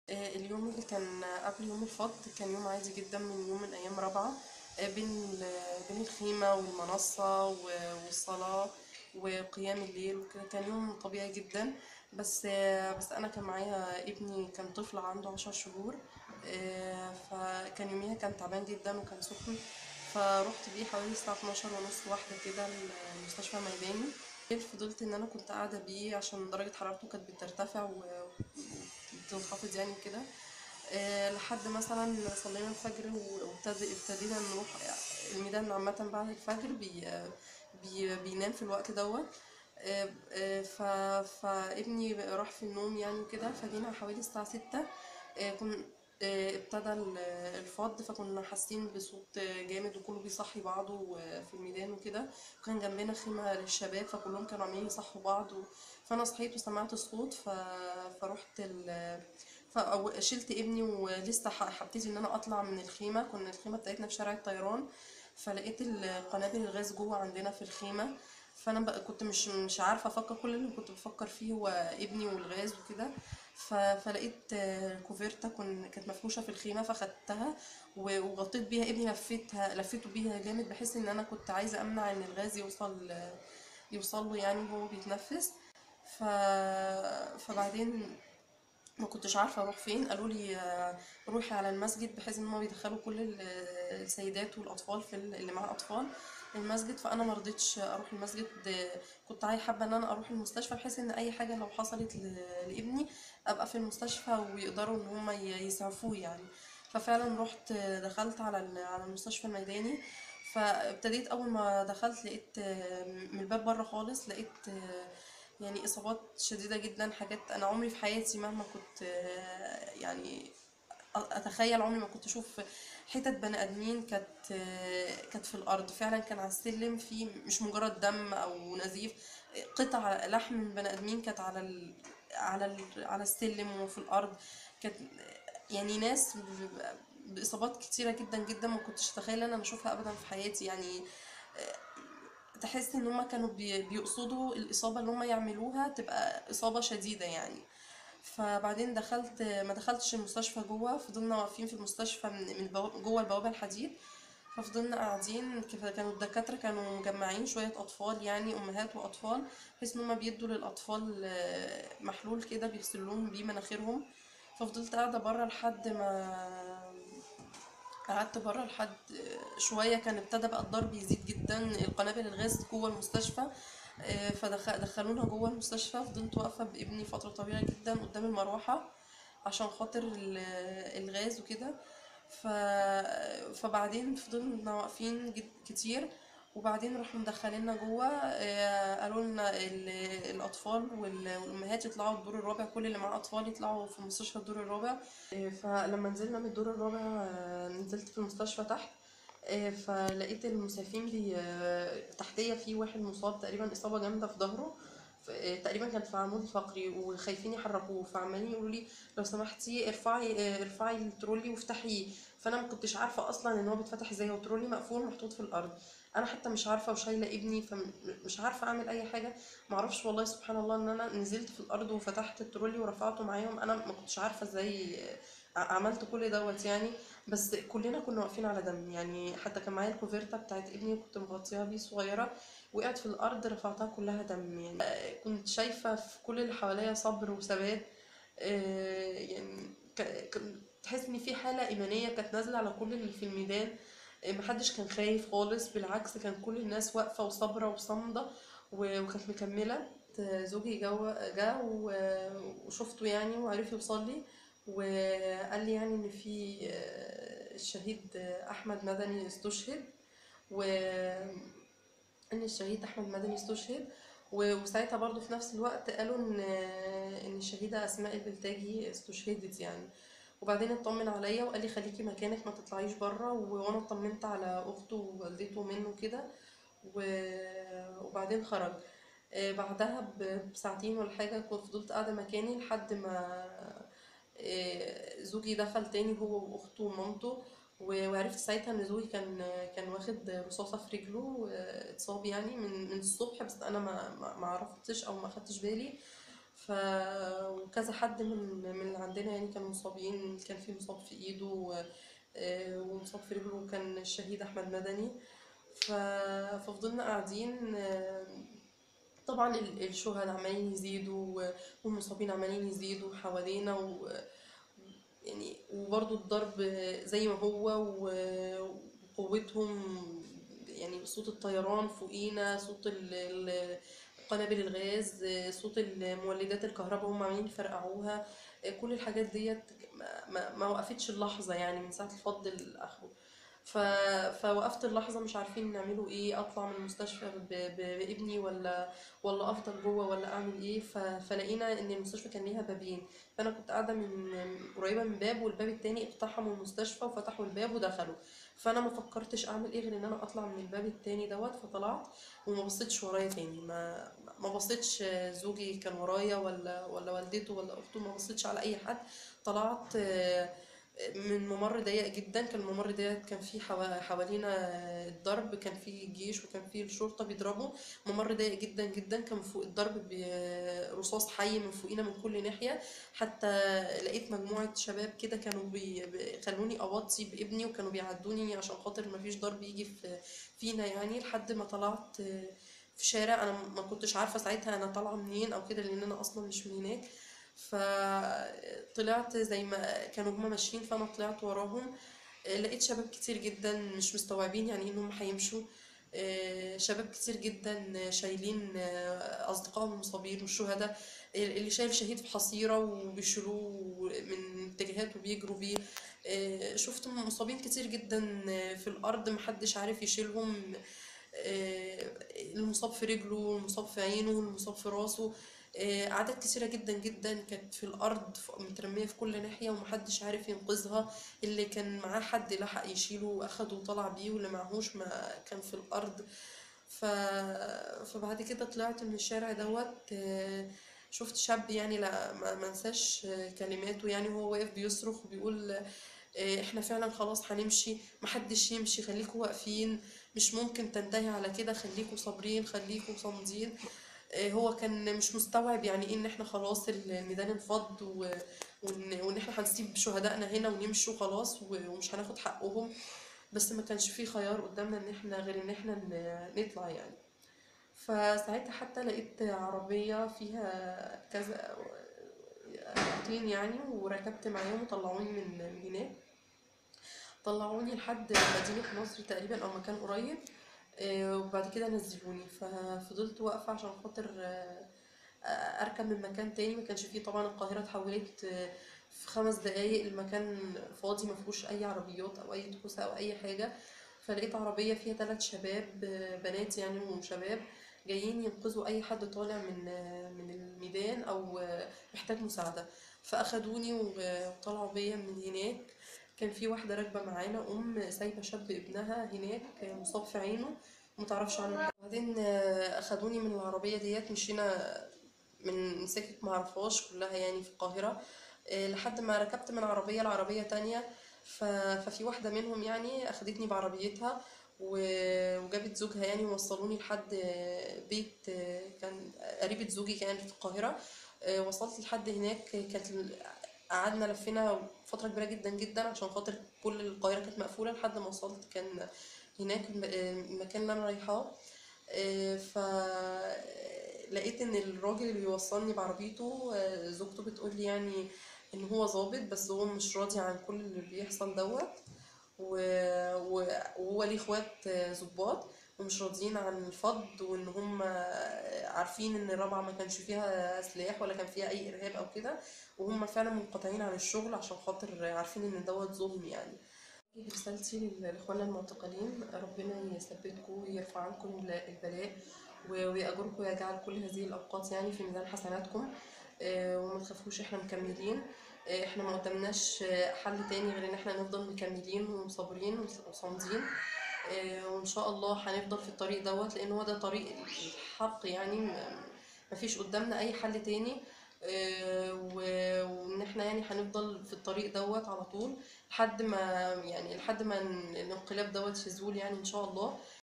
آه، اليوم اللي كان قبل يوم الفض كان يوم عادي جدا من يوم من أيام رابعة آه، بين ال- بين الخيمة والمنصة و- والصلاة وقيام الليل وكده كان يوم طبيعي جدا بس آه، بس أنا كان معايا ابني كان طفل عنده عشر شهور آه، فكان يوميها كان تعبان جدا وكان سخن فروحت بيه حوالي الساعة 12 ونص واحدة كده المستشفى ميداني فضلت ان انا كنت قاعده بيه عشان درجه حرارته كانت بترتفع و- وبتنخفض يعني كده آه، لحد مثلا صلينا الفجر وابتدي ابتدينا نروح الميدان عامة بعد الفجر بي بي بينام في الوقت دوت آه، آه، ف فابني راح في النوم يعني كده فجينا حوالي الساعة ستة آه، كن آه، ابتدى ال- الفض فكنا حاسين بصوت جامد وكله بيصحي بعضه في الميدان وكده وكان جنبنا خيمة للشباب فكلهم كانوا عمالين يصحوا بعض و... فأنا صحيت وسمعت الصوت ف... فرحت ال... فشلت ابني ولسه ح- هبتدي ان انا اطلع من الخيمه كنا الخيمه بتاعتنا في شارع الطيران فلقيت القنابل الغاز جوه عندنا في الخيمه فانا بقى كنت مش مش عارفه افكر كل اللي كنت بفكر فيه هو ابني والغاز وكده ف... فلقيت آه، كوفيرتا كن... كانت مفروشه في الخيمه فخدتها و- وغطيت بيها ابني لفيتها لفيته بيها جامد بحيث ان انا كنت عايزه امنع ان الغاز يوصل يوصل له يعني وهو بيتنفس ف... فبعدين ما كنتش عارفه اروح فين قالوا لي آه، روحي على المسجد بحيث ان هم بيدخلوا كل ال- السيدات والاطفال في ال- اللي معاه اطفال المسجد فانا ما رضيتش اروح المسجد آه، كنت عايزه حابه ان انا اروح المستشفى بحيث ان اي حاجه لو حصلت ل- لابني ابقى في المستشفى ويقدروا ان هم ي- يسعفوه يعني ففعلا رحت آه، دخلت على ال- على المستشفى الميداني فابتديت اول ما دخلت لقيت آه، من الباب بره خالص لقيت آه، يعني اصابات شديده جدا حاجات انا عمري في حياتي مهما كنت آه، يعني اتخيل عمري ما كنت اشوف حتت بني ادمين كانت آه، كانت في الارض فعلا كان على السلم في مش مجرد دم او نزيف قطع لحم من بني ادمين كانت على ال... على ال... على السلم وفي الارض كانت يعني ناس ب- باصابات كتيره جدا جدا ما كنتش اتخيل ان انا اشوفها ابدا في حياتي يعني تحس ان هما كانوا بي- بيقصدوا الاصابه اللي هما يعملوها تبقى اصابه شديده يعني فبعدين دخلت ما دخلتش المستشفى جوه فضلنا واقفين في المستشفى من من البواب- جوه البوابه الحديد ففضلنا قاعدين كيف كانوا الدكاتره كانوا مجمعين شويه اطفال يعني امهات واطفال بحيث ان هما بيدوا للاطفال آه، محلول كده بيغسلوهم بيه مناخيرهم ففضلت قاعده بره لحد ما قعدت بره لحد شوية كان ابتدى بقى الضرب يزيد جدا القنابل الغاز جوه المستشفى فدخلونا جوه المستشفى فضلت واقفة بابني فترة طويلة جدا قدام المروحة عشان خاطر ال- الغاز وكده ف... فبعدين فضلنا واقفين جد- كتير وبعدين راحوا مدخلينا جوه آه، قالوا لنا ال- الاطفال وال- والامهات يطلعوا الدور الرابع كل اللي معاه اطفال يطلعوا في المستشفى الدور الرابع آه، فلما نزلنا من الدور الرابع آه، نزلت في المستشفى تحت آه، فلقيت المسعفين بي آه، تحتية في واحد مصاب تقريبا إصابة جامدة في ظهره ف- آه، تقريبا كان في عمود فقري وخايفين يحركوه فعمالين يقولوا لي لو سمحتي ارفعي آه، ارفعي الترولي وافتحيه فانا ما كنتش عارفه اصلا ان هو بيتفتح ازاي هو الترولي مقفول محطوط في الارض انا حتى مش عارفه وشايله ابني فمش عارفه اعمل اي حاجه ما اعرفش والله سبحان الله ان انا نزلت في الارض وفتحت الترولي ورفعته معاهم انا ما كنتش عارفه ازاي آه، عملت كل دوت يعني بس كلنا كنا واقفين على دم يعني حتى كان معايا الكوفيرتا بتاعت ابني كنت مغطياها بيه صغيره وقعت في الارض رفعتها كلها دم يعني آه، كنت شايفه في كل اللي حواليا صبر وثبات آه، يعني ك- ك- تحس ان في حاله ايمانيه كانت نازله على كل اللي في الميدان آه، محدش كان خايف خالص بالعكس كان كل الناس واقفه وصابره وصامده و- وكانت مكمله آه، زوجي جو جا و- وشفته يعني وعرف يوصل لي وقال لي يعني ان في آه، الشهيد آه، احمد مدني استشهد و ان الشهيد احمد مدني استشهد و- وساعتها برضو في نفس الوقت قالوا ان ان الشهيده اسماء البلتاجي استشهدت يعني وبعدين اطمن عليا وقال لي خليكي مكانك ما تطلعيش بره وانا اطمنت على اخته ووالدته منه كده و- وبعدين خرج آه، بعدها ب- بساعتين ولا حاجه كنت فضلت قاعده مكاني لحد ما آه، زوجي دخل تاني هو واخته ومامته و- وعرفت ساعتها ان زوجي كان كان واخد رصاصه في رجله آه، اتصاب يعني من من الصبح بس انا ما ما ما عرفتش او ما خدتش بالي ف ف وكذا حد من من اللي عندنا يعني كانوا مصابين كان في مصاب في ايده و- آه، ومصاب في رجله وكان الشهيد احمد مدني ف... ففضلنا قاعدين آه، طبعا ال- الشهداء عمالين يزيدوا والمصابين عمالين يزيدوا حوالينا و... يعني وبرضو الضرب زي ما هو و- وقوتهم يعني صوت الطيران فوقينا صوت ال- ال- قنابل الغاز صوت المولدات الكهرباء هم عاملين يفرقعوها كل الحاجات ديت ما, ما, ما وقفتش اللحظة يعني من ساعة الفض لآخره ف... فوقفت اللحظة مش عارفين نعمله ايه اطلع من المستشفى ب... ب... بابني ولا ولا افضل جوه ولا اعمل ايه ف... فلقينا ان المستشفى كان ليها بابين فانا كنت قاعده من من- قريبه من باب والباب التاني اقتحموا المستشفى وفتحوا الباب ودخلوا فانا ما فكرتش اعمل ايه غير ان انا اطلع من الباب التاني دوت فطلعت وما بصيتش ورايا تاني ما ما بصيتش زوجي كان ورايا ولا ولا والدته ولا اخته ما بصيتش على اي حد طلعت آه، من ممر ضيق جدا كان الممر ده كان فيه حوا- حوالينا الضرب كان فيه جيش وكان فيه الشرطة بيضربوا ممر ضيق جدا جدا كان فوق الضرب برصاص حي من فوقينا من كل ناحية حتى لقيت مجموعة شباب كده كانوا بي- بيخلوني أوطي بابني وكانوا بيعدوني عشان خاطر مفيش ضرب يجي في فينا يعني لحد ما طلعت في شارع أنا ما كنتش عارفة ساعتها أنا طالعة منين أو كده لأن أنا أصلا مش من هناك فطلعت زي ما كانوا هما ماشيين فأنا طلعت وراهم لقيت شباب كتير جدا مش مستوعبين يعني انهم هيمشوا آه، شباب كتير جدا شايلين آه، اصدقائهم المصابين والشهداء اللي شايل شهيد في حصيرة وبيشيلوه من اتجاهات وبيجروا بيه آه، شفت مصابين كتير جدا في الأرض محدش عارف يشيلهم آه، المصاب في رجله المصاب في عينه المصاب في راسه آه، أعداد كتيرة جدا جدا كانت في الأرض ف- مترمية في كل ناحية ومحدش عارف ينقذها اللي كان معاه حد لحق يشيله وأخده وطلع بيه واللي معهوش ما كان في الأرض ف... فبعد كده طلعت من الشارع دوت آه، شفت شاب يعني لا ما ما انساش آه، كلماته يعني هو واقف بيصرخ وبيقول آه، احنا فعلا خلاص هنمشي محدش يمشي خليكوا واقفين مش ممكن تنتهي على كده خليكوا صابرين خليكوا صامدين آه، هو كان مش مستوعب يعني ايه ان احنا خلاص الميدان انفض و... وان وان احنا هنسيب شهدائنا هنا ونمشي وخلاص و- ومش هناخد حقهم بس ما كانش في خيار قدامنا ان احنا غير ان احنا ن- نطلع يعني فساعتها حتى لقيت عربية فيها كذا أخوتين يعني وركبت معاهم وطلعوني من من هناك طلعوني لحد مدينة نصر تقريبا أو مكان قريب آه، وبعد كده نزلوني ففضلت واقفة عشان خاطر آه، آه، أركب من مكان تاني ما كانش فيه طبعا القاهرة اتحولت آه، في خمس دقايق المكان فاضي ما فيهوش أي عربيات أو أي تكوسة أو أي حاجة فلقيت عربية فيها ثلاث شباب آه، بنات يعني وشباب جايين ينقذوا أي حد طالع من آه، من الميدان أو آه، محتاج مساعدة فأخدوني وطلعوا بيا من هناك كان في واحدة راكبة معانا أم سايبة شاب ابنها هناك مصاب في عينه ومتعرفش عنه حاجة بعدين آه، أخدوني من العربية ديت مشينا من سكك معرفهاش كلها يعني في القاهرة آه، لحد ما ركبت من عربية لعربية تانية ف- ففي واحدة منهم يعني أخدتني بعربيتها و- وجابت زوجها يعني ووصلوني لحد آه، بيت آه، كان قريبة زوجي كانت في القاهرة آه، وصلت لحد هناك كانت ال- قعدنا لفينا فترة كبيرة جدا جدا عشان خاطر كل القاهرة كانت مقفولة لحد ما وصلت كان هناك الم- المكان اللي أنا رايحاه آه، ف لقيت ان الراجل اللي بيوصلني بعربيته آه، زوجته بتقول لي يعني ان هو ظابط بس هو مش راضي عن كل اللي بيحصل دوت و- و- وهو ليه اخوات آه، ظباط ومش راضيين عن الفض وان هم آه، عارفين ان الرابعه ما كانش فيها سلاح ولا كان فيها اي ارهاب او كده وهم فعلا منقطعين عن الشغل عشان خاطر عارفين ان دوت ظلم يعني رسالتي لإخواننا المعتقلين ربنا يثبتكم ويرفع عنكم البلاء و- ويأجركم ويجعل كل هذه الأوقات يعني في ميزان حسناتكم آه، وما تخافوش احنا مكملين آه، احنا ما قدامناش آه، حل تاني غير ان احنا نفضل مكملين وصابرين وصامدين آه، وان شاء الله هنفضل في الطريق دوت لان هو ده طريق الحق يعني م- مفيش قدامنا اي حل تاني آه، و- وان احنا يعني هنفضل في الطريق دوت على طول لحد ما يعني لحد ما الانقلاب دوت يزول يعني ان شاء الله